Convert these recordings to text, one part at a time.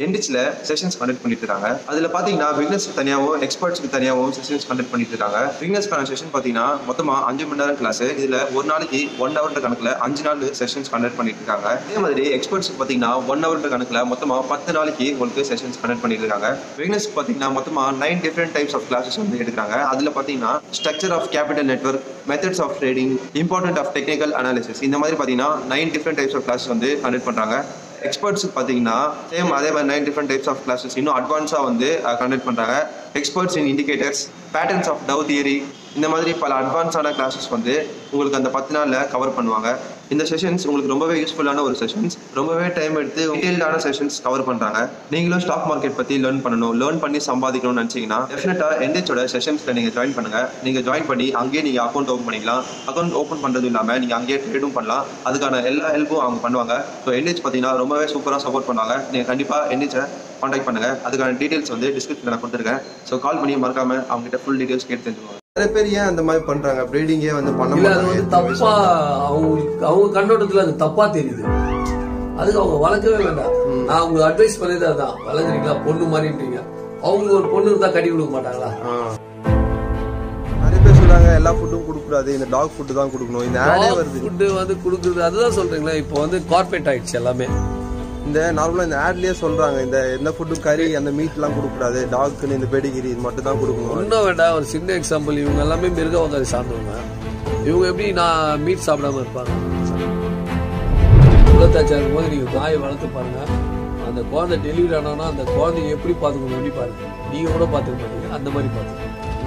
எண்டிச்சில் sessions conduct பண்ணிட்டு இருக்காங்க அதில் பார்த்தீங்கன்னா பிக்னஸ் தனியாகவும் எக்ஸ்பர்ட்ஸ்க்கு தனியாகவும் செஷன்ஸ் கண்டக்ட் பண்ணிட்டு இருக்காங்க பிக்னஸ்க்கான செஷன் பார்த்தீங்கன்னா மொத்தமாக அஞ்சு மணி நேரம் கிளாஸ் இதில் ஒரு நாளைக்கு ஒன் ஹவர் கணக்கில் அஞ்சு நாள் செஷன்ஸ் கண்டக்ட் பண்ணிட்டு இருக்காங்க அதே மாதிரி எக்ஸ்பர்ட்ஸ்க்கு பார்த்தீங்கன்னா ஒன் ஹவர் கணக்கில் மொத்தமாக பத்து நாளைக்கு உங்களுக்கு செஷன்ஸ் கண்டக்ட் பண்ணிட்டு இருக்காங்க பிக்னஸ் பார்த்தீங்கன்னா மொத்தமாக nine different types of classes வந்து எடுக்கிறாங்க அதில் பார்த்தீங்கன்னா structure of capital network methods of trading important of technical analysis இந்த மாதிரி பார்த்தீங்கன்னா nine different types of classes வந்து கண்டக்ட் பண்ணுறாங்க எக்ஸ்பர்ட்ஸ் பார்த்தீங்கன்னா சேம் அதே மாதிரி nine different types of classes இன்னும் அட்வான்ஸாக வந்து கண்டக்ட் பண்ணுறாங்க experts in indicators patterns of dow theory இந்த மாதிரி பல அட்வான்ஸான கிளாஸஸ் வந்து உங்களுக்கு அந்த பத்து நாளில் கவர் பண்ணுவாங்க இந்த செஷன்ஸ் உங்களுக்கு ரொம்பவே யூஸ்ஃபுல்லான ஒரு செஷன்ஸ் ரொம்பவே டைம் எடுத்து டீட்டெயில்டான செஷன்ஸ் கவர் பண்ணுறாங்க நீங்களும் ஸ்டாக் மார்க்கெட் பற்றி லேர்ன் பண்ணணும் லேர்ன் பண்ணி சம்பாதிக்கணும்னு நினச்சிங்கன்னா டெஃபினட்டாக என்ஹெச்சோட செஷன்ஸில் நீங்கள் ஜாயின் பண்ணுங்கள் நீங்கள் ஜாயின் பண்ணி அங்கேயே நீங்கள் அக்கௌண்ட் ஓப்பன் பண்ணிக்கலாம் அக்கௌண்ட் ஓப்பன் பண்ணுறது இல்லாமல் நீங்கள் அங்கேயே ட்ரேடும் பண்ணலாம் அதுக்கான எல்லா ஹெல்ப்பும் அவங்க பண்ணுவாங்க ஸோ என்ஹெச் பார்த்தீங்கன்னா ரொம்பவே சூப்பராக சப்போர்ட் பண்ணுவாங்க நீங்கள் கண்டிப்பாக என்ஹெச்சை காண்டாக்ட் பண்ணுங்கள் அதுக்கான டீட்டெயில்ஸ் வந்து டிஸ்கிரிப்ஷனில் நான் கொடுத்துருக்கேன் ஸோ கால் பண்ணி மறக்காமல் அவங்ககிட்ட ஃபுல் டீட்டெயில்ஸ் கேட்டு தெரிஞ்சுக்கோங்க நிறைய பேர் ஏன் அந்த மாதிரி பண்றாங்க ப்ரீடிங்கே வந்து பண்ண இல்ல அது வந்து தப்பா அவங்களுக்கு அவங்க கண்ணோட்டத்துல அது தப்பா தெரியுது அதுக்கு அவங்க வளர்க்கவே வேண்டாம் நான் உங்களுக்கு அட்வைஸ் பண்ணது அதான் வளர்க்குறீங்களா பொண்ணு மாதிரின்றீங்க அவங்களுக்கு ஒரு பொண்ணு இருந்தா கட்டி கொடுக்க மாட்டாங்களா ஆ. நிறைய பேர் சொல்றாங்க எல்லா ஃபுட்டும் கொடுக்கக்கூடாது இந்த டாக் ஃபுட்டு தான் கொடுக்கணும் இந்த ஆடே வருது ஃபுட்டு வந்து கொடுக்குறது அதுதான் சொல்றீங்களா இப்போ வந்து கார்பரேட் ஆயிடுச்சு எல்லாமே இந்த நார்மலா இந்த ஆட்லயே சொல்றாங்க இந்த எந்த ஃபுட்டு கறி அந்த மீட் எல்லாம் கொடுக்கக்கூடாது டாக்குன்னு இந்த பெடிகிரி இது மட்டும் தான் கொடுக்கணும் ஒன்றும் வேண்டாம் ஒரு சின்ன எக்ஸாம்பிள் இவங்க எல்லாமே மிருக வகை சார்ந்தவங்க இவங்க எப்படி நான் மீட் சாப்பிடாம இருப்பாங்க உலகத்தாச்சா இருக்கும்போது நீங்க நாயை வளர்த்து பாருங்க அந்த குழந்தை டெலிவரி ஆனோன்னா அந்த குழந்தைய எப்படி பார்த்துக்கணும் எப்படி பாருங்க நீங்க கூட பார்த்துக்க மாட்டீங்க அந்த மாதிரி பார்த்துக்கணும்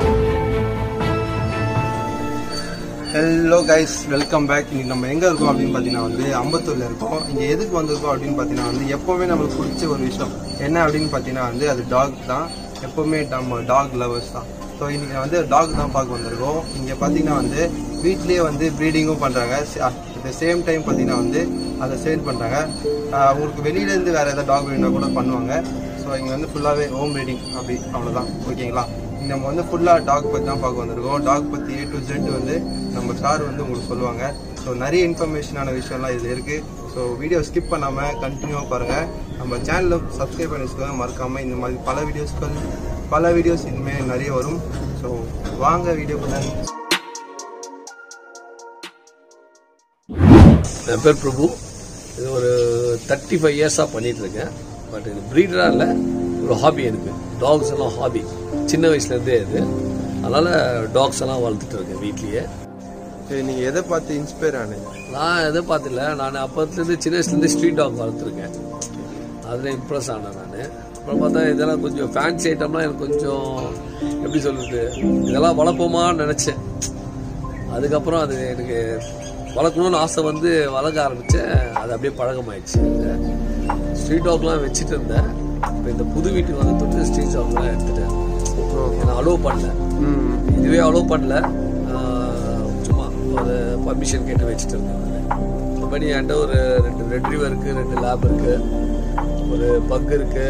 ஹலோ கைஸ் வெல்கம் பேக் இன்னைக்கு நம்ம எங்க இருக்கோம் அப்படின்னு பாத்தீங்கன்னா வந்து அம்பத்தூர்ல இருக்கோம் இங்க எதுக்கு வந்திருக்கோம் அப்படின்னு பாத்தீங்கன்னா வந்து எப்பவுமே நம்மளுக்கு பிடிச்ச ஒரு விஷயம் என்ன அப்படின்னு பாத்தீங்கன்னா வந்து அது டாக் தான் எப்பவுமே நம்ம டாக் லவர்ஸ் தான் ஸோ இன்னைக்கு வந்து டாக் தான் பார்க்க வந்திருக்கோம் இங்க பாத்தீங்கன்னா வந்து வீட்லயே வந்து ப்ரீடிங்கும் பண்றாங்க அட் சேம் டைம் பாத்தீங்கன்னா வந்து அதை சேல் பண்றாங்க ஆஹ் உங்களுக்கு வெளியில இருந்து வேற ஏதாவது டாக் வேணும்னா கூட பண்ணுவாங்க ஸோ இங்க வந்து ஃபுல்லாவே ஹோம் ப்ரீடிங் அப்படி அவ்வளவுதான் ஓகேங்களா நம்ம வந்து ஃபுல்லாக டாக் பற்றி தான் பார்க்க வந்திருக்கோம் டாக் பற்றி ஏ டு ஜெட் வந்து நம்ம சார் வந்து உங்களுக்கு சொல்லுவாங்க ஸோ நிறைய இன்ஃபர்மேஷனான விஷயம்லாம் இதில் இருக்குது ஸோ வீடியோ ஸ்கிப் பண்ணாமல் கண்டினியூவாக பாருங்கள் நம்ம சேனலில் சப்ஸ்கிரைப் பண்ணி வச்சுக்கோங்க மறக்காமல் இந்த மாதிரி பல வீடியோஸ்கள் பல வீடியோஸ் இனிமேல் நிறைய வரும் ஸோ வாங்க வீடியோக்குள்ள என் பேர் பிரபு இது ஒரு தேர்ட்டி ஃபைவ் இயர்ஸாக பண்ணிட்டு இருக்கேன் பட் இது ப்ரீடராக இல்லை ஒரு ஹாபி எனக்கு டாக்ஸ் எல்லாம் ஹாபி சின்ன வயசுலேருந்தே இது அதனால் டாக்ஸ் எல்லாம் வளர்த்துட்டு இருக்கேன் வீட்லேயே சரி நீங்கள் எதை பார்த்து இன்ஸ்பயர் ஆனீங்க நான் எதை பார்த்துல நான் அப்பத்துலேருந்து சின்ன வயசுலேருந்து ஸ்ட்ரீட் டாக் வளர்த்துருக்கேன் அதில் இம்ப்ரெஸ் ஆனேன் நான் அப்புறம் பார்த்தா இதெல்லாம் கொஞ்சம் ஃபேன்சி ஐட்டம்லாம் எனக்கு கொஞ்சம் எப்படி சொல்றது இதெல்லாம் வளர்ப்போமான்னு நினச்சேன் அதுக்கப்புறம் அது எனக்கு வளர்க்கணும்னு ஆசை வந்து வளர்க்க ஆரம்பித்தேன் அது அப்படியே பழக்கமாயிடுச்சு ஸ்ட்ரீட் டாக்லாம் வச்சுட்டு இருந்தேன் இப்போ இந்த புது வீட்டுக்கு வந்து தொட்டு ஸ்ட்ரீட் டாக்லாம் எடுத்துட்டேன் என்னை அலோவ் பண்ணல ம் இதுவே அலோவ் பண்ணல ஆஹ் சும்மா ஒரு பர்மிஷன் கேட்டு வச்சுட்டு இருந்தேன் மறுபடி என்கிட்ட ஒரு ரெண்டு ரெட்ரிவர் இருக்கு ரெண்டு லேப் இருக்கு ஒரு பக் இருக்கு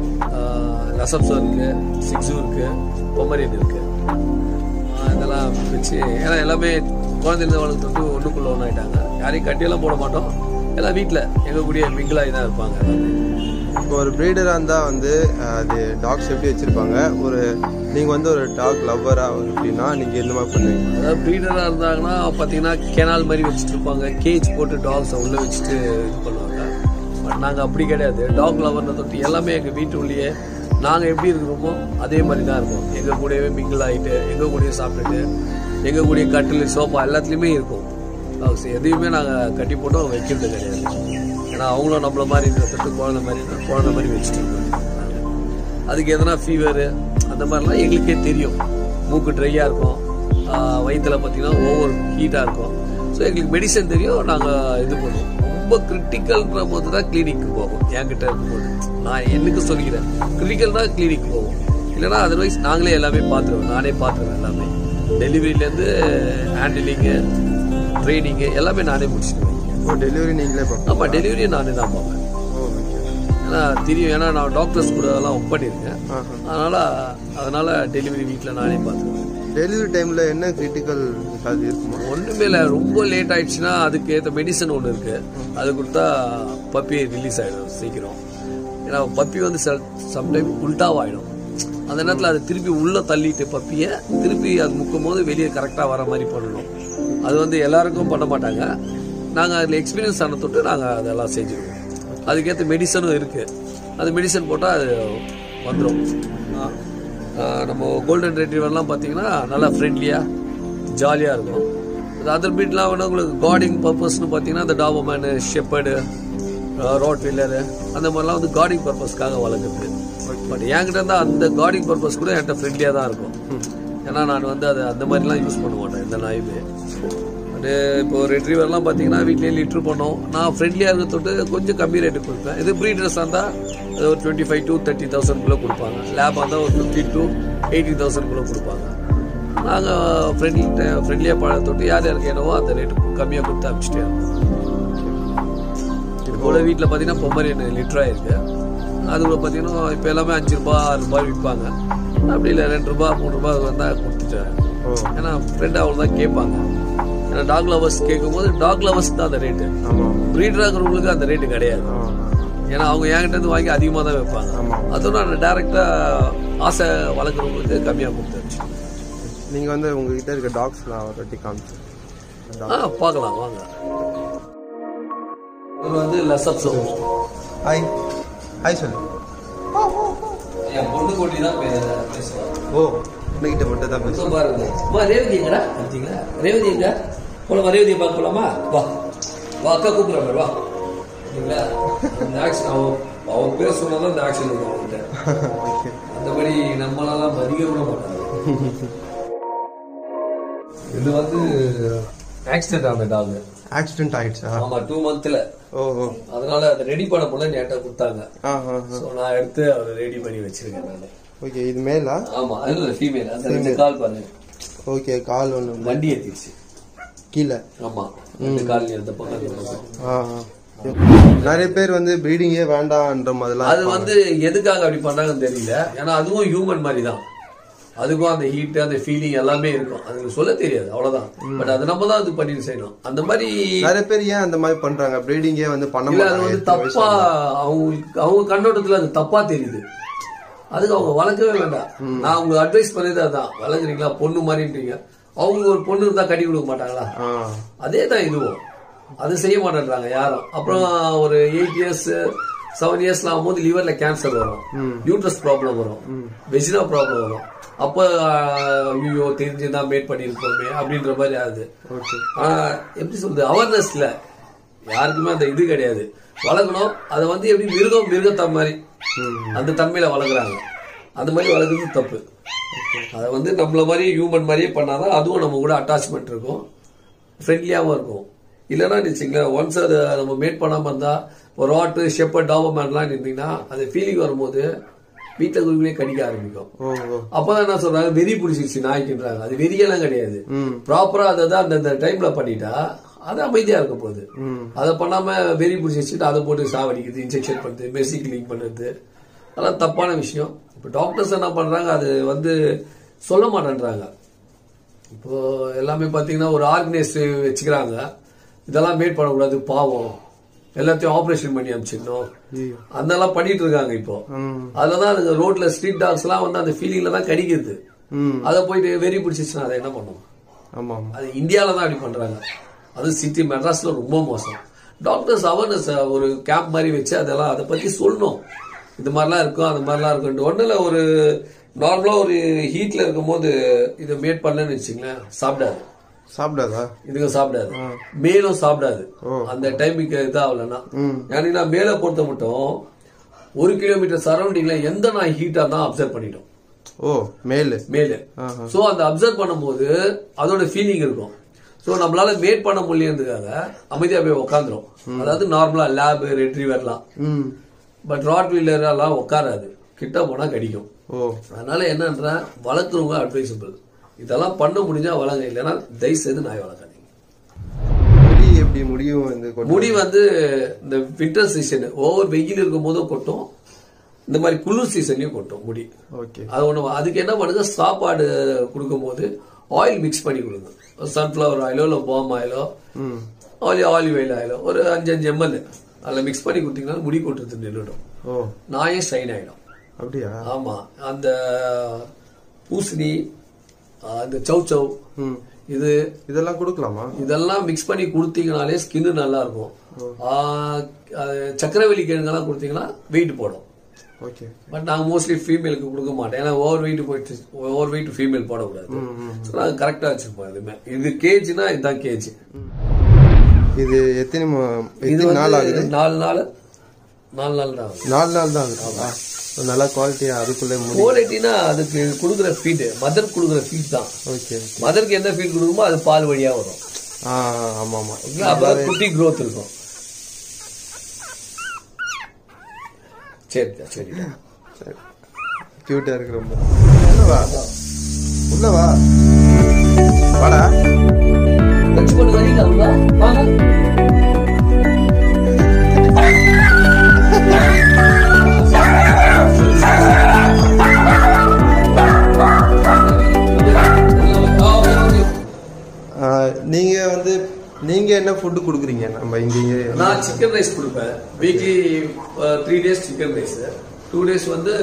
லசப்ஸோ இருக்கு சிக்ஸும் இருக்கு பொமரியன் இருக்கு ஆஹ் இதெல்லாம் வச்சு ஏன்னா எல்லாமே குழந்தைங்க வளர்த்து ஒன்றுக்குள்ள ஒன்று ஆயிட்டாங்க யாரையும் கட்டியெல்லாம் போட மாட்டோம் எல்லாம் வீட்டில் எங்கள் கூடிய மிங்கிளாகி தான் இருப்பாங்க எல்லாமே இப்போ ஒரு ப்ரீடராக இருந்தால் வந்து அஹ், அது டாக்ஸ் எப்படி வச்சுருப்பாங்க ஒரு நீங்கள் வந்து ஒரு டாக் லவ்வராக அப்படின்னா நீங்கள் எந்த மாதிரி பண்ணுவீங்க அதாவது ப்ரீடராக இருந்தாங்கன்னா பார்த்தீங்கன்னா கெனால் மாதிரி வச்சுட்டு இருப்பாங்க கேஜ் போட்டு டாக்ஸை உள்ளே வச்சுட்டு இது பண்ணுவாங்க பட் நாங்கள் அப்படி கிடையாது டாக் லவர்னு தொட்டு எல்லாமே எங்கள் வீட்டு உள்ளேயே நாங்கள் எப்படி இருக்கிறோமோ அதே மாதிரி தான் இருக்கோம் எங்கள் கூடவே மிங்கிள் ஆகிட்டு எங்கள் கூடயே சாப்பிட்டுட்டு எங்கள் கூடயே கட்டில் சோஃபா எல்லாத்துலேயுமே இருக்கும் டாக்ஸ் எதையுமே நாங்கள் கட்டி போட்டோம் வைக்கிறது கிடையாது ஏன்னா அவங்களும் நம்மள மாதிரி இந்த தொட்டு குழந்தை மாதிரி இருந்தா குழந்தை மாதிரி வச்சுட்டு இருக்கோம் அதுக்கு எதனா ஃபீவரு அந்த மாதிரிலாம் எங்களுக்கே தெரியும் மூக்கு ட்ரையாக இருக்கும் ஆஹ் வயித்துல பார்த்தீங்கன்னா ஓவர் ஹீட்டாக இருக்கும் ஸோ எங்களுக்கு மெடிசன் தெரியும் நாங்கள் இது பண்ணுவோம் ரொம்ப கிரிட்டிக்கல்ன்ற போது தான் கிளினிக்கு போவோம் என்கிட்ட இருக்கும்போது நான் எனக்கு சொல்லிக்கிறேன் கிரிட்டிக்கல் தான் கிளினிக் போவோம் இல்லைன்னா அதர்வைஸ் நாங்களே எல்லாமே பார்த்துருவோம் நானே பார்த்துருவேன் எல்லாமே டெலிவரியிலேருந்து ஹேண்டிலிங்கு ட்ரைனிங்கு எல்லாமே நானே முடிச்சிடுவேன் இப்போ டெலிவரி நீங்களே பார்ப்போம் ஆமாம் டெலிவரியை நானே தான் பார்ப்பேன் ஓ ஓகே ஏன்னா தெரியும் ஏன்னா நான் டாக்டர்ஸ் கூட எல்லாம் ஒர்க் பண்ணியிருக்கேன் ஆஹா அதனால அதனால டெலிவரி வீட்டில் நானே பார்த்துருவேன் டெலிவரி டைமில் என்ன கிரிட்டிக்கல் அது இருக்குமா ஒன்றுமே இல்லை ரொம்ப லேட் ஆயிடுச்சுன்னா அதுக்கு ஏற்ற மெடிசன் ஒன்று இருக்கு அது கொடுத்தா பப்பி ரிலீஸ் ஆகிடும் சீக்கிரம் ஏன்னா பப்பி வந்து சம்டைம் உல்டாவாயிடும் அந்த நேரத்தில் அதை திருப்பி உள்ள தள்ளிட்டு பப்பியை திருப்பி அது முக்கும் போது வெளியே கரெக்டாக வர மாதிரி பண்ணணும் அது வந்து எல்லாருக்கும் பண்ண மாட்டாங்க நாங்கள் அதில் எக்ஸ்பீரியன்ஸ் ஆன தொட்டு நாங்கள் அதெல்லாம் செஞ்சுருவோம் அதுக்கேற்ற மெடிசனும் இருக்குது அந்த மெடிசன் போட்டால் அது வந்துடும் நம்ம கோல்டன் ரெட்ரீவர்லாம் பார்த்தீங்கன்னா நல்லா ஃப்ரெண்ட்லியாக ஜாலியாக இருக்கும் அது அதர் பீட்லாம் வேணா உங்களுக்கு கார்டிங் பர்பஸ்னு பார்த்தீங்கன்னா அந்த டாபர்மேனு ஷெப்பர்டு ரோட் வீலரு அந்த மாதிரிலாம் வந்து கார்டிங் பர்பஸ்க்காக வளர்க்குறது பட் என்கிட்ட இருந்தால் அந்த கார்டிங் பர்பஸ் கூட என்கிட்ட ஃப்ரெண்ட்லியாக தான் இருக்கும் ஏன்னா நான் வந்து அதை அந்த மாதிரிலாம் யூஸ் பண்ண மாட்டேன் இந்த நாயுமே பட் இப்போ ரெட்ரீவர்லாம் பார்த்தீங்கன்னா வீட்லேயே லிட்ரு பண்ணோம் நான் ஃப்ரெண்ட்லியாக இருக்க தொட்டு கொஞ்சம் கம்மி ரேட்டுக்கு கொடுப்பேன் இது ப்ரீடர்ஸ் இருந்தால் அது ஒரு டுவெண்ட்டி ஃபைவ் டு தேர்ட்டி தௌசண்ட்குள்ளே கொடுப்பாங்க லேப் இருந்தால் ஒரு ஃபிஃப்டி டு எயிட்டி தௌசண்ட்குள்ளே கொடுப்பாங்க நாங்கள் ஃப்ரெண்ட்லி ஃப்ரெண்ட்லியாக பழ தொட்டு யார் யாருக்கு என்னவோ அந்த ரேட்டு கம்மியாக கொடுத்து அனுப்பிச்சிட்டே இருக்கோம் இது போல வீட்டில் பார்த்தீங்கன்னா பொம்மரியன் லிட்டராக இருக்கு அது கூட பார்த்தீங்கன்னா இப்போ எல்லாமே அஞ்சு ரூபா ஆறு ரூபாய் விற்பாங்க அப்படி இல்லை ரெண்டு ரூபா மூணு ரூபாய் வந்தால் கொடுத்துட்டேன் ஓ ஏன்னா ஃப்ரெண்ட் அவ்வளோ தான் கேட்பாங்க ஏன்னா டாக் லவர்ஸ் கேட்கும்போது டாக் லவர்ஸ் தான் அந்த ரேட்டு ஆமாம் ப்ரீடராக இருக்கிறவங்களுக்கு அந்த ரேட்டு கிடையாது ஆ ஏன்னா அவங்க என்கிட்ட இருந்து வாங்கி அதிகமாக தான் வைப்பாங்க ஆமா. அதுவும் நான் டேரெக்டாக ஆசை வளர்க்குறவங்களுக்கு கம்மியாக கொடுத்துருச்சு நீங்கள் வந்து உங்ககிட்ட இருக்க டாக்ஸ்லாம் ஒரு வாட்டி காமிச்சு ஆ பார்க்கலாம் வாங்க இது வந்து லெசப் சோப் ஹாய் ஹாய் சொல்லு என் பொண்ணு கோட்டி தான் பேசுவாங்க ஓ உங்ககிட்ட மட்டும் தான் பேசுகிறேன் இதோ பாருங்க அம்மா ரேவதி எங்கடா பார்த்தீங்களா ரேவதி எங்க போலாமா ரேவதியை பார்க்க போலாமா வா வா அக்கா கூப்பிடுறாங்க வா சரிங்களா அந்த ஆக்ஷன் அவன் அவன் பேர் சொன்னாதான் இந்த ஆக்ஷன் இருக்கும் அவன்கிட்ட ஓகே அந்த மாதிரி நம்மளாலாம் மதிக்க விட மாட்டாங்க இது வந்து ஆக்சிடென்ட் ஆன டாக் ஆக்சிடென்ட் ஆயிடுச்சா ஆமா டூ மந்த்ல ஓ ஓ அதனால அதை ரெடி பண்ண போல நேட்டா கொடுத்தாங்க ஆ ஆ ஸோ நான் எடுத்து அவரை ரெடி பண்ணி வச்சிருக்கேன் நான் ஓகே இது மேலா ஆமா அது இல்லை ஃபீமேல் அந்த ரெண்டு கால் பாருங்க ஓகே கால் ஒன்று வண்டி ஏத்திடுச்சு கீழே ஆமா ரெண்டு கால் அந்த பக்கம் இந்த பக்கம். ஆ ஆ. நிறைய பேர் வந்து ப்ரீடிங்கே வேண்டாம்ன்ற மாதிரிலாம் அது வந்து எதுக்காக அப்படி பண்றாங்கன்னு தெரியல ஏன்னா அதுவும் ஹியூமன் மாதிரி தான் அதுக்கும் அந்த ஹீட் அந்த ஃபீலிங் எல்லாமே இருக்கும் அதுக்கு சொல்ல தெரியாது அவ்வளவுதான் பட் அது நம்ம தான் அது பண்ணி செய்யணும் அந்த மாதிரி நிறைய பேர் ஏன் அந்த மாதிரி பண்றாங்க ப்ரீடிங்கே வந்து பண்ண இல்ல அது மாட்டாங்க வந்து தப்பா அவங்களுக்கு அவங்க கண்ணோட்டத்துல அது தப்பா தெரியுது அதுக்கு அவங்க வளர்க்கவே வேண்டாம் நான் உங்களுக்கு அட்வைஸ் பண்ணது அதான் வளர்க்குறீங்களா பொண்ணு மாதிரின்றீங்க அவங்க ஒரு பொண்ணு இருந்தா கட்டி கொடுக்க மாட்டாங்களா ஆ அதே தான் இதுவும் அது செய்ய மாட்டேன்றாங்க யாரும் அப்புறம் ஒரு எயிட் இயர்ஸ் செவன் இயர்ஸ்ல ஆகும்போது லிவர்ல கேன்சர் வரும் யூட்ரஸ் ப்ராப்ளம் வரும் வெஜினா ப்ராப்ளம் வரும் அப்ப ஐயோ தெரிஞ்சுதான் மேட் பண்ணிருக்கோமே அப்படின்ற மாதிரி ஆகுது ஓகே ஆனா எப்படி சொல்றது அவேர்னஸ் இல்ல யாருக்குமே அந்த இது கிடையாது வளர்க்கணும் அதை வந்து எப்படி மிருகம் மிருகத்த மாதிரி அந்த தன்மையில வளர்க்குறாங்க அந்த மாதிரி வளர்க்குறது தப்பு அதை வந்து நம்மள மாதிரி ஹியூமன் மாதிரியே பண்ணாதான் அதுவும் நம்ம கூட அட்டாச்மெண்ட் இருக்கும் ஃப்ரெண்ட்லியாகவும் இருக்கும் இல்லைன்னா வச்சுங்களேன் ஒன்ஸ் அதை நம்ம மேட் பண்ணாம இருந்தா ஒரு ராட்டு ஷெப்பர் டாபர்மேன்லாம் இருந்தீங்கன்னா அது ஃபீலிங் வரும்போது வீட்டில் குருவிலே கடிக்க ஆரம்பிக்கும் ஓ ஓ அப்பதான் என்ன சொல்றாங்க வெறி பிடிச்சிருச்சு நாய்க்குன்றாங்க அது வெறியெல்லாம் கிடையாது ம் ப்ராப்பரா அதை தான் அந்தந்த டைம்ல பண்ணிட்டா அது அமைதியா இருக்க போகுது ம் அதை பண்ணாம வெறி பிடிச்சிட்டு அதை போட்டு சாவடிக்குது இன்ஜெக்ஷன் பண்ணுறது மெர்சி கிளிங் பண்ணுறது அதெல்லாம் தப்பான விஷயம் இப்போ டாக்டர்ஸ் என்ன பண்றாங்க அது வந்து சொல்ல மாட்டேன்றாங்க இப்போ எல்லாமே பார்த்தீங்கன்னா ஒரு ஆர்கனைஸ் வச்சுக்கிறாங்க இதெல்லாம் மேட் பண்ணக்கூடாது பாவம் எல்லாத்தையும் ஆப்ரேஷன் பண்ணி அனுப்பிச்சிடணும் ஐயோ. அதெல்லாம் பண்ணிட்டு இருக்காங்க இப்போ ம் அதுலதான் அதுங்க ரோட்ல ஸ்ட்ரீட் டாக்ஸ் எல்லாம் வந்து அந்த ஃபீலிங்ல தான் கடிக்குது ம் அதை போயிட்டு வெறி பிடிச்சிச்சுன்னா அதை என்ன பண்ணும் ஆமா ஆமா அது இந்தியால தான் அப்படி பண்றாங்க அது சிட்டி மெட்ராஸ்ல ரொம்ப மோசம் டாக்டர்ஸ் அவேர்னஸ் ஒரு கேம்ப் மாதிரி வச்சு அதெல்லாம் அதை பத்தி சொல்லணும் இது மாதிரிலாம் இருக்கும் அந்த மாதிரிலாம் இருக்கும் ஒன்றும் ஒரு நார்மலா ஒரு ஹீட்ல இருக்கும்போது இதை மேட் பண்ணலன்னு வச்சுங்களேன் சாப்பிடாது சாப்பிடாதா இதுங்க சாப்பிடாது மேலும் சாப்பிடாது ஓ. அந்த டைமுக்கு இதாகலன்னா ம் ஏன்னா மேலே பொறுத்த மட்டும் ஒரு கிலோமீட்டர் சரௌண்டிங்ல எந்த நாய் ஹீட்டா தான் அப்சர்வ் பண்ணிட்டோம் ஓ மேலு மேலு ஆஹா. சோ அந்த அப்சர்வ் பண்ணும்போது அதோட ஃபீலிங் இருக்கும் சோ நம்மளால மேட் பண்ண முடியறதுக்காக அமைதியா போய் உட்காந்துரும் அதாவது நார்மலா லேப் ரெட்ரீவர்லாம் ம் பட் ராட் வீலர் எல்லாம் உட்காராது கிட்ட போனா கடிக்கும் ஓ அதனால என்னன்ற வளர்க்குறவங்க அட்வைசபிள் இதெல்லாம் பண்ண முடிஞ்சா வளங்க இல்லைன்னா தயவு செய்து நாய் வளர்க்காதீங்க முடி எப்படி முடியும் இந்த கொட்டை? முடி வந்து இந்த வின்டர் சீசன் ஓவர் வெயில் இருக்கும் போதும் கொட்டும் இந்த மாதிரி குளிர் சீசன்லயும் கொட்டும் முடி ஓகே அது ஒண்ணு அதுக்கு என்ன பண்ணுங்க சாப்பாடு கொடுக்கும்போது ஆயில் மிக்ஸ் பண்ணி கொடுங்க சன்ஃப்ளவர் ஆயிலோ இல்லை பாம் ஆயிலோ ம் ஆலிவ் ஆலிவ் ஆயில் ஆயிலோ ஒரு அஞ்சு அஞ்சு எம்எல் அதில் மிக்ஸ் பண்ணி கொடுத்தீங்கன்னா முடி கொட்டுறது நின்றுடும் ஓ நாயே ஷைன் ஆயிடும் அப்படியா ஆமா அந்த பூசணி அந்த சவ் சவ் ம் இது இதெல்லாம் கொடுக்கலாமா இதெல்லாம் மிக்ஸ் பண்ணி கொடுத்தீங்கனாலே ஸ்கின் நல்லா இருக்கும் ஆ, அது சக்கரவள்ளி கிழங்கெல்லாம் கொடுத்தீங்கன்னா வெயிட் போடும் ஓகே பட் நாங்கள் மோஸ்ட்லி ஃபீமேலுக்கு கொடுக்க மாட்டோம் ஏன்னா ஓவர் வெயிட் போயிட்டு ஓவர் வெயிட் ஃபீமேல் போடக்கூடாது ஸோ நாங்கள் கரெக்டாக வச்சுருப்போம் எதுவுமே இது கேஜினா இதுதான் கேஜி இது எத்தனை ம- இது எத்தனை நாள் ஆகுது வந்து நாலு நாள் நாலு நாள் தான் ஆகுது நாலு நாள் தான் ஆகுது நல்லா குவாலிட்டியா அதுக்குள்ளே முடி குவாலிட்டினா அதுக்கு கொடுக்குற ஃபீடு மதர் கொடுக்குற ஃபீட் தான் ஓகே மதருக்கு என்ன ஃபீட் கொடுக்குமோ அது பால் வழியா வரும் ஆ ஆமா ஆமா ஓகேங்களா? அப்பதான் குட்டி growth இருக்கும் சரிடா சரிடா சரி கியூட்டா இருக்கு ரொம்ப உள்ள வா உள்ள வா வாடா லட்சுமண் வரீங்களா வாங்க ஆ, நீங்க வந்து நீங்க என்ன ஃபுட் கொடுக்குறீங்க நம்ம இங்க நான் சிக்கன் ரைஸ் கொடுப்பேன் weekly three days chicken rice two days வந்து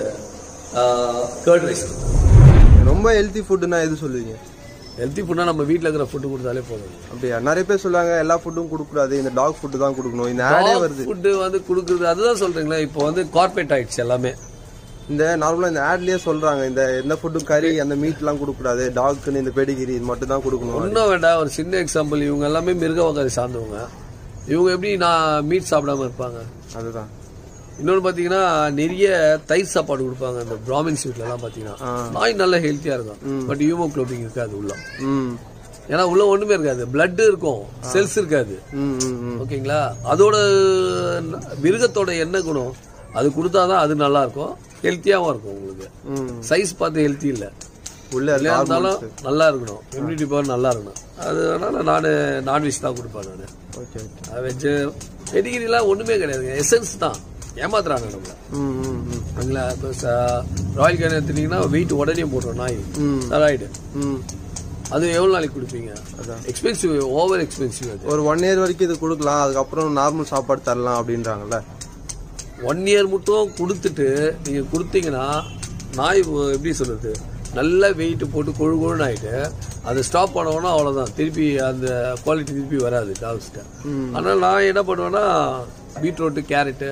கர்ட் ரைஸ் ரொம்ப ஹெல்த்தி ஃபுட்னா எது சொல்லுவீங்க ஹெல்த்தி ஃபுட்டாக நம்ம வீட்டில் இருக்கிற ஃபுட்டு கொடுத்தாலே போதும் அப்படியா நிறைய பேர் சொல்லுவாங்க எல்லா ஃபுட்டும் கொடுக்கக்கூடாது இந்த டாக் ஃபுட்டு தான் கொடுக்கணும் இந்த ஆடே வருது ஃபுட்டு வந்து கொடுக்குறது அதுதான் சொல்றீங்களா இப்போ வந்து கார்பரேட் ஆயிடுச்சு எல்லாமே இந்த நார்மலா இந்த ஆட்லயே சொல்றாங்க இந்த எந்த ஃபுட்டும் கறி அந்த மீட் எல்லாம் கொடுக்கக்கூடாது டாக்குன்னு இந்த பெடிகிரி இது மட்டும் தான் கொடுக்கணும் ஒன்றும் வேண்டாம் ஒரு சின்ன எக்ஸாம்பிள் இவங்க எல்லாமே மிருக வகை சார்ந்தவங்க இவங்க எப்படி நான் மீட் சாப்பிடாம இருப்பாங்க அதுதான் இன்னொன்று பார்த்தீங்கன்னா நிறைய தயிர் சாப்பாடு கொடுப்பாங்க அந்த பிராமின் ஸ்வீட்லலாம் பார்த்தீங்கன்னா நாய் நல்ல ஹெல்த்தியாக இருக்கும் பட் ஹியூமோக்ளோபின் இருக்காது உள்ள ம் ஏன்னா உள்ள ஒன்றுமே இருக்காது blood இருக்கும் செல்ஸ் இருக்காது ம் ம் ம் ஓகேங்களா அதோட மிருகத்தோட என்ன குணம் அது கொடுத்தாதான் அது நல்லா இருக்கும் ஹெல்த்தியாகவும் இருக்கும் உங்களுக்கு ம் சைஸ் பார்த்து ஹெல்த்தி இல்லை உள்ள இல்லையா இருந்தாலும் நல்லா இருக்கணும் இம்யூனிட்டி பவர் நல்லா இருக்கணும் அதனால நான் நான்வெஜ் தான் கொடுப்பேன் நான் ஓகே ஓகே வெஜ்ஜு பெடிகிரிலாம் ஒன்றுமே கிடையாதுங்க எசன்ஸ் தான் ஏமாத்துறாங்க நம்மள ம் ம் ம் சரிங்களா இப்போ ராயல் கேன் எடுத்துட்டீங்கன்னா வெயிட் உடனே போட்டுரும் நாய் ம். தராய்டு ம் அது எவ்வளோ நாளைக்கு கொடுப்பீங்க எக்ஸ்பென்சிவ் ஓவர் எக்ஸ்பென்சிவ் அது ஒரு ஒன் இயர் வரைக்கும் இது கொடுக்கலாம் அதுக்கப்புறம் நார்மல் சாப்பாடு தரலாம் அப்படின்றாங்கல்ல ஒன் இயர் மட்டும் கொடுத்துட்டு நீங்கள் கொடுத்தீங்கன்னா நாய் எப்படி சொல்றது நல்ல வெயிட் போட்டு கொழு கொழுன்னு ஆயிட்டு அது ஸ்டாப் பண்ணோன்னா அவ்வளோதான் திருப்பி அந்த குவாலிட்டி திருப்பி வராது டாக்ஸ்கிட்ட அதனால் நான் என்ன பண்ணுவேன்னா பீட்ரூட்டு கேரட்டு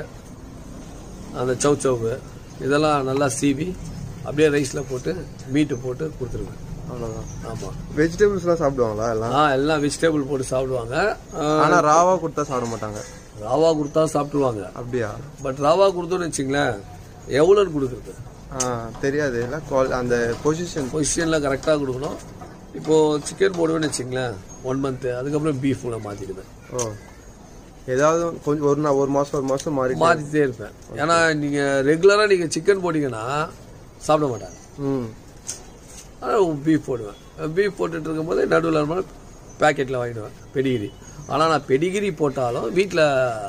அந்த சவ் சவ்வு இதெல்லாம் நல்லா சீவி அப்படியே ரைஸில் போட்டு மீட்டு போட்டு கொடுத்துருவேன் அவ்வளோதான் ஆமாம் வெஜிடபிள்ஸ்லாம் சாப்பிடுவாங்களா எல்லாம் ஆ எல்லாம் வெஜிடபிள் போட்டு சாப்பிடுவாங்க ஆ, ஆனா ராவா கொடுத்தா சாப்பிட மாட்டாங்க ராவா கொடுத்தா சாப்பிடுவாங்க அப்படியா பட் ராவா கொடுத்தோன்னு வச்சுங்களேன் எவ்வளோன்னு கொடுக்குறது ஆ தெரியாது இல்ல குவால் அந்த பொசிஷன் பொசிஷனில் கரெக்டாக கொடுக்கணும் இப்போது சிக்கன் போடுவேன்னு வச்சுங்களேன் ஒன் மந்த்து அதுக்கப்புறம் பீஃப் நான் மாற்றிடுவேன் ஓ ஏதாவது கொஞ்சம் ஒரு நாள் ஒரு மாசம் ஒரு மாசம் மாறி மாற்றிட்டே இருப்பேன் ஏன்னா நீங்கள் ரெகுலராக நீங்கள் சிக்கன் போட்டிங்கன்னா சாப்பிட மாட்டாங்க ம் ஆனால் பீஃப் போடுவேன் பீஃப் போட்டுட்டு இருக்கும்போது நடுவில் இருந்தாலும் பேக்கெட்டில் வாங்கிடுவேன் பெடிகிரி ஆனால் நான் பெடிகிரி போட்டாலும் வீட்டில்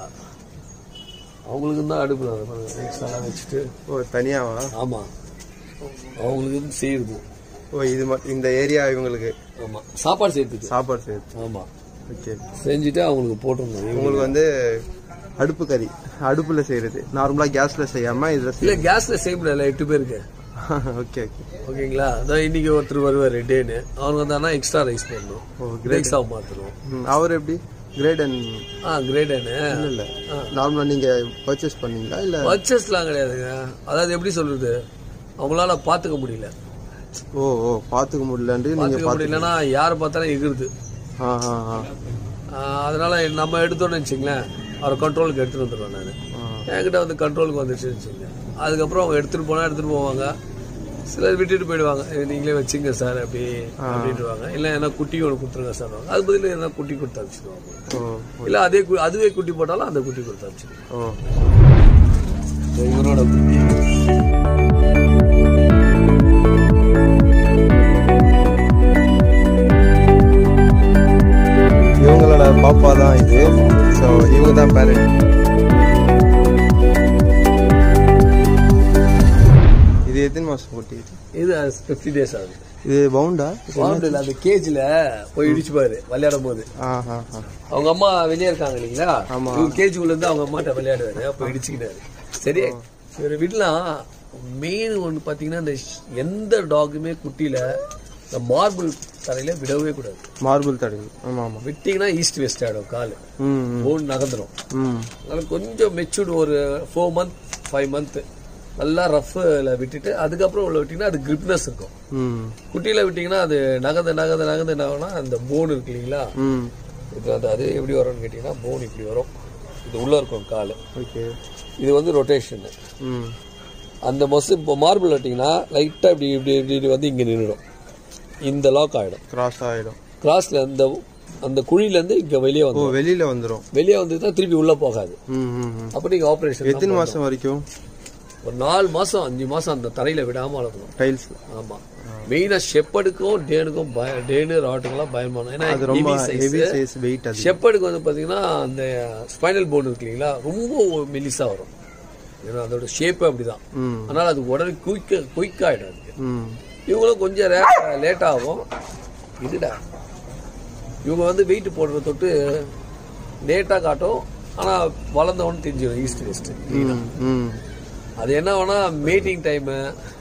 அவங்களுக்கு தான் அடுப்பில் எக்ஸ்ட்ராலாம் வச்சுட்டு ஓ தனியாவா ஆமாம் அவங்களுக்கு செய்யுது ஓ இது மட்டும் இந்த ஏரியா இவங்களுக்கு ஆமாம் சாப்பாடு செய்யறதுக்கு சாப்பாடு செய்யுது ஆமாம் ஓகே செஞ்சுட்டு அவங்களுக்கு போட்டுருந்தோம் உங்களுக்கு வந்து அடுப்பு கறி அடுப்புல செய்யறது நார்மலா கேஸ்ல செய்யாம இதுல செய்ய இல்லை கேஸில் செய்ய முடியல எட்டு பேருக்கு ஓகே ஓகே ஓகேங்களா அதான் இன்னைக்கு ஒருத்தர் வருவார் டேன்னு அவனுக்கு வந்தானா எக்ஸ்ட்ரா ரைஸ் போடணும் ஓ பிரேக்ஸ் ஆஃப் மாற்றணும் ம், அவர் எப்படி கிரேட் அண்ட் ஆ கிரேடனு இல்ல நார்மலா நீங்க பர்ச்சேஸ் பண்ணீங்களா இல்ல பர்ச்சேஸ்லாம் கிடையாதுங்க அதாவது எப்படி சொல்றது அவங்களால பார்த்துக்க முடியல ஓ ஓ பாத்துக்க முடியலன்ட்டு நீங்க பார்த்துக்க முடியலன்னா யாரை பார்த்தாலும் எகிருது ஆ ஆ ஆ ஆ, அதனால நம்ம எடுத்தோன்னு வச்சுங்களேன் அவரை கண்ட்ரோலுக்கு எடுத்துட்டு வந்துடுவேன் நான் ஆ. என்கிட்ட வந்து கண்ட்ரோலுக்கு வந்துச்சுன்னு வச்சுங்க அதுக்கப்புறம் அவங்க எடுத்துட்டு போனா எடுத்துட்டு போவாங்க சிலர் விட்டுட்டு போயிடுவாங்க "இது நீங்களே வச்சுங்க சார் அப்படி அப்படின்ட்டுவாங்க இல்லை என்ன குட்டி ஒன்று கொடுத்துருங்க சார் அது பதில் என்ன குட்டி கொடுத்து அனுப்பிச்சிடுவாங்க ஓ இல்லை அதே கு- அதுவே குட்டி போட்டாலும் அந்த குட்டி கொடுத்து அனுப்பிச்சிடுவாங்க ஓ இவரோட குட்டி இவங்களோட பாப்பா தான் இது ஸோ இவங்க தான் பேரண்ட் இது எத்தனை மாசம் குட்டி இது இது ஃபிஃப்டி டேஸ் ஆகுது இது பவுண்டா பாம்பு இல்ல அந்த கேஜ்ல போய் இடிச்சு பாரு விளையாடும் போது ஆ ஆ ஆ அவங்க அம்மா வெளியே இருக்காங்க இல்லைங்களா இவங்க கேஜுக்குள்ள இருந்து அவங்க அம்மாட்ட விளையாடுவாரு அப்ப இடிச்சுக்கிட்டாரு சரி இவர் விடலாம் மெயின் ஒன்று பார்த்தீங்கன்னா இந்த ஷ்- எந்த டாகுமே குட்டியில இந்த மார்பிள் தரையில விடவே கூடாது மார்பிள் தடவி ஆமா ஆமா விட்டீங்கன்னா ஈஸ்ட் வெஸ்ட் ஆயிடும் காலு ம் ம், போன் நகர்ந்துடும் ம் அதனால கொஞ்சம் மெச்சூர்டு ஒரு ஃபோர் மந்த் ஃபைவ் மந்த் நல்லா ரஃப்ல விட்டுட்டு அதுக்கப்புறம் உள்ள விட்டீங்கன்னா அது கிரிப்னஸ் இருக்கும் ம் குட்டியில விட்டீங்கன்னா அது நகர்ந்து நகர்ந்து நகர்ந்து என்ன ஆகும்னா அந்த போன் இருக்கு இல்லைங்களா ம் இது வந்து அது எப்படி வரும்னு கேட்டிங்கன்னா போன் இப்படி வரும் இது உள்ள இருக்கும் கால் ஓகே இது வந்து ரொட்டேஷன் ம் அந்த மொசு இப்போ மார்பிள் விட்டிங்கன்னா லைட்டாக இப்படி இப்படி இப்படி இப்படி வந்து இங்கே நின்றுடும் இந்த லாக் ஆகிடும் கிராஸ் ஆயிடும் கிராஸில் அந்த அந்த குழியிலேருந்து இங்கே வெளியே ஓ வந்து வெளியில வந்துரும் வெளியே வந்து தான் திருப்பி உள்ளே போகாது ம் ம் ம் அப்போ நீங்கள் ஆப்ரேஷன் எத்தனை மாசம் வரைக்கும் ஒரு நாலு மாதம் அஞ்சு மாதம் அந்த தரையில் விடாமல் வளர்க்கணும் டைல்ஸ் ஆமாம் மெயினாக ஷெப்பர்டுக்கும் டேனுக்கும் பய டேனு ராட்டுக்கெல்லாம் பயமான ஏன்னா அது ரொம்ப heavy heavy size. Size weight அது ஷெப்பர்டுக்கு வந்து பார்த்தீங்கன்னா அந்த ஸ்பைனல் போன் இருக்கு இல்லைங்களா ரொம்ப மெலிசா வரும் ஏன்னா அதோட ஷேப்பே அப்படிதான் ம் அதனால அது உடனே குயிக்க குயிக் ஆகிடும் அதுக்கு ம் இவங்களும் கொஞ்சம் லேட் ஆகும் இதுடா இவங்க வந்து வெயிட் போடுறத தொட்டு லேட்டாக காட்டும் ஆனால் வளர்ந்தவொன்னு தெரிஞ்சிடும் ஈஸ்ட் வெஸ்ட் ம் ம் அது என்ன வேணா மீட்டிங் டைமு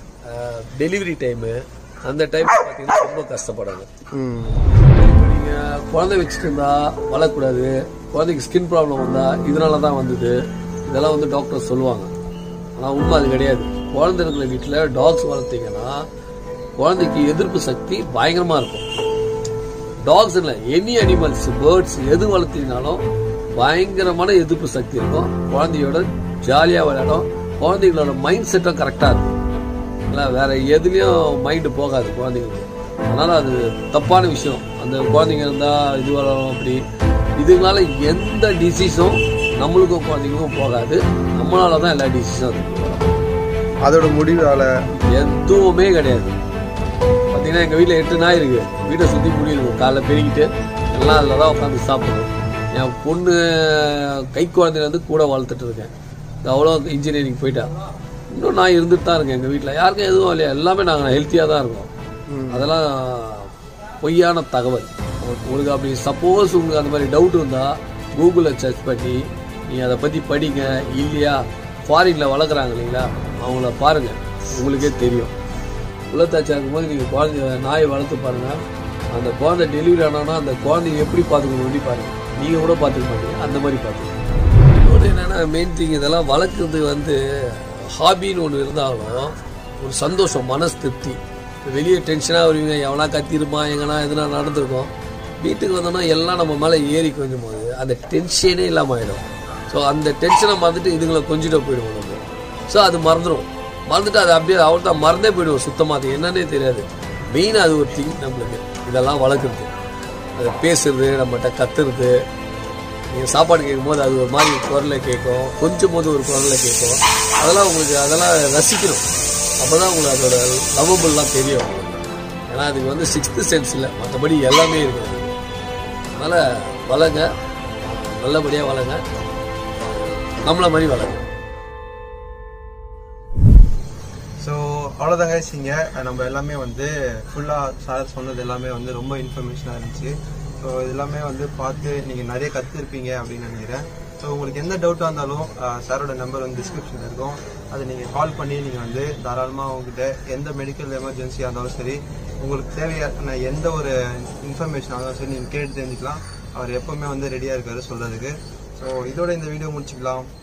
டெலிவரி டைமு அந்த டைம் பார்த்தீங்கன்னா ரொம்ப கஷ்டப்படாது ம் இப்போ நீங்கள் குழந்தை வச்சுட்டு இருந்தா வளரக்கூடாது குழந்தைக்கு ஸ்கின் ப்ராப்ளம் வந்தா இதனால தான் வந்தது இதெல்லாம் வந்து டாக்டர் சொல்லுவாங்க ஆனால் உண்மை அது கிடையாது குழந்தை இருக்கிற வீட்டில் டாக்ஸ் வளர்த்தீங்கன்னா குழந்தைக்கு எதிர்ப்பு சக்தி பயங்கரமாக இருக்கும் டாக்ஸ் இல்லை எனி அனிமல்ஸ் பேர்ட்ஸ் எது வளர்த்தீங்கனாலும் பயங்கரமான எதிர்ப்பு சக்தி இருக்கும் குழந்தையோட ஜாலியாக விளையாடும் குழந்தைங்களோட மைண்ட் செட்டும் கரெக்டாக இருக்கும் இல்லை வேற எதுலேயும் மைண்டு போகாது குழந்தைங்களுக்கு அதனால அது தப்பான விஷயம் அந்த குழந்தைங்க இருந்தால் இது வளரும் அப்படி இதுனால எந்த டிசீஸும் நம்மளுக்கும் குழந்தைங்களுக்கும் போகாது நம்மளால தான் எல்லா டிசீஸும் அதுக்கு வரும் அதோட முடிவால எதுவுமே கிடையாது பார்த்தீங்கன்னா எங்கள் வீட்டில் எட்டு நாய் இருக்கு வீட்டை சுற்றி முடியிருக்கும் காலைல பெருகிட்டு எல்லாம் அதில் தான் உட்காந்து சாப்பிடுவோம் என் பொண்ணு கை குழந்தையில இருந்து கூட வளர்த்துட்டு இருக்கேன் இது அவ்வளோ இன்ஜினியரிங் போயிட்டா இன்னும் நான் இருந்துட்டு தான் இருக்கேன் எங்கள் வீட்டில் யாருக்கும் எதுவும் இல்லையா எல்லாமே நாங்கள் ஹெல்த்தியாக தான் இருக்கோம் அதெல்லாம் பொய்யான தகவல் உங்களுக்கு அப்படி சப்போஸ் உங்களுக்கு அந்த மாதிரி டவுட் இருந்தால் கூகுளில் சர்ச் பண்ணி நீங்கள் அதை பற்றி படிங்க இல்லையா ஃபாரினில் வளர்க்குறாங்க இல்லைங்களா அவங்கள பாருங்கள் உங்களுக்கே தெரியும் உலத்தாச்சா இருக்கும்போது நீங்கள் குழந்தை நாயை வளர்த்து பாருங்கள் அந்த குழந்தை டெலிவரி ஆனானா அந்த குழந்தைய எப்படி பார்த்துக்கணும் எப்படி பாருங்க நீங்கள் கூட பார்த்துக்க மாட்டீங்க அந்த மாதிரி பார்த்துக்கணும் இன்னொன்று என்னென்னா மெயின் திங் இதெல்லாம் வளர்க்குறது வந்து ஹாபின்னு ஒன்று இருந்தாலும் ஒரு சந்தோஷம் மனசு திருப்தி வெளியே டென்ஷனாக வருவீங்க எவனா கத்திருப்பான் எங்கன்னா எதுனா நடந்திருக்கும் வீட்டுக்கு வந்தோம்னா எல்லாம் நம்ம மேலே ஏறி கொஞ்சம் போது அந்த டென்ஷனே இல்லாமல் ஆகிடும் ஸோ அந்த டென்ஷனை மறந்துட்டு இதுங்களை கொஞ்சிட்டு போயிடுவோம் நம்ம ஸோ அது மறந்துடும் மறந்துட்டு அது அப்படியே அவள் தான் மறந்தே போயிடுவோம் சுத்தமாக அது என்னன்னே தெரியாது மெயினாக அது ஒரு திங் நம்மளுக்கு இதெல்லாம் வளர்க்குறது அது பேசுறது நம்மகிட்ட கத்துறது நீங்கள் சாப்பாடு கேட்கும்போது அது ஒரு மாதிரி குரலை கேட்கும் கொஞ்சம் போது ஒரு குரலை கேட்கும் அதெல்லாம் உங்களுக்கு அதெல்லாம் ரசிக்கணும் அப்போ தான் உங்களுக்கு அதோட லவபுல்லாம் தெரியும் உங்களுக்கு ஏன்னா அதுக்கு வந்து சிக்ஸ்த்து சென்ஸ் இல்லை மற்றபடி எல்லாமே இருக்குது அதனால் வளங்க நல்லபடியாக வளங்க நம்மள மாதிரி வளங்க ஸோ அவ்வளோதாங்க இங்கே நம்ம எல்லாமே வந்து ஃபுல்லாக சார் சொன்னது எல்லாமே வந்து ரொம்ப இன்ஃபர்மேஷனாக இருந்துச்சு ஸோ இது எல்லாமே வந்து பார்த்து நீங்கள் நிறைய கற்றுருப்பீங்க அப்படின்னு நினைக்கிறேன் ஸோ உங்களுக்கு எந்த டவுட்டாக இருந்தாலும் சாரோட நம்பர் வந்து டிஸ்கிரிப்ஷனில் இருக்கும் அதை நீங்கள் கால் பண்ணி நீங்கள் வந்து தாராளமாக உங்ககிட்ட எந்த மெடிக்கல் எமர்ஜென்சியாக இருந்தாலும் சரி உங்களுக்கு தேவையான எந்த ஒரு இன்ஃபர்மேஷனாக இருந்தாலும் சரி நீங்கள் கேட்டு தெரிஞ்சுக்கலாம் அவர் எப்போவுமே வந்து ரெடியாக இருக்காரு சொல்கிறதுக்கு ஸோ இதோட இந்த வீடியோ முடிச்சுக்கலாம்